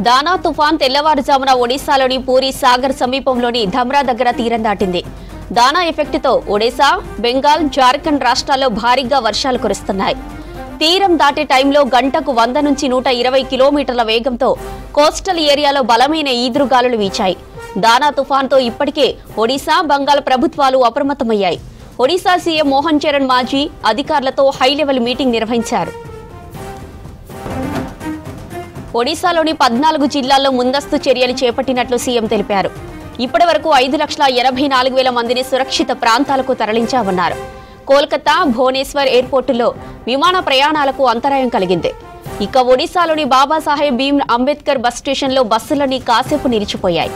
దానా తుఫాన్ తెల్లవారుజామున ఒడిశాలోని పూరి సాగర్ సమీపంలోని ధమ్రా దగ్గర తీరం దాటింది దానా ఎఫెక్ట్తో ఒడిశా బెంగాల్ జార్ఖండ్ రాష్ట్రాల్లో భారీగా వర్షాలు కురుస్తున్నాయి తీరం దాటే టైంలో గంటకు వంద నుంచి నూట ఇరవై కిలోమీటర్ల వేగంతో కోస్టల్ ఏరియాలో బలమైన ఈదురుగాలులు వీచాయి దానా తుఫాన్తో ఇప్పటికే ఒడిశా బంగాల్ ప్రభుత్వాలు అప్రమత్తమయ్యాయి ఒడిశా సీఎం మోహన్ చరణ్ మాజీ అధికారులతో హైలెవెల్ మీటింగ్ నిర్వహించారు ఒడిశాలోని పద్నాలుగు జిల్లాల్లో ముందస్తు చర్యలు చేపట్టినట్లు సీఎం తెలిపారు ఇప్పటి వరకు ఐదు లక్షల ఎనభై నాలుగు వేల మందిని సురక్షిత ప్రాంతాలకు తరలించామన్నారు కోల్కతా భువనేశ్వర్ ఎయిర్పోర్టులో విమాన ప్రయాణాలకు అంతరాయం కలిగింది ఇక ఒడిశాలోని బాబాసాహెబ్ భీమ్ అంబేద్కర్ బస్ స్టేషన్లో బస్సులన్నీ కాసేపు నిలిచిపోయాయి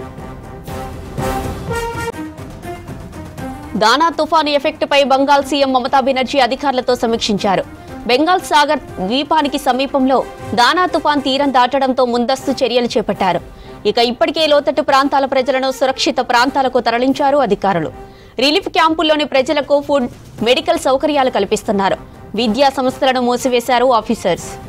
దానా తుఫాను ఎఫెక్ట్ పై బంగాల్ సీఎం మమతా బెనర్జీ అధికారులతో సమీక్షించారు బెంగాల్ సాగర్ ద్వీపానికి సమీపంలో దానా తుఫాన్ తీరం దాటడంతో ముందస్తు చర్యలు చేపట్టారు ఇక ఇప్పటికే లోతట్టు ప్రాంతాల ప్రజలను సురక్షిత ప్రాంతాలకు తరలించారు అధికారులు రిలీఫ్ క్యాంపుల్లోని ప్రజలకు ఫుడ్ మెడికల్ సౌకర్యాలు కల్పిస్తున్నారు విద్యా సంస్థలను మూసివేశారు ఆఫీసర్స్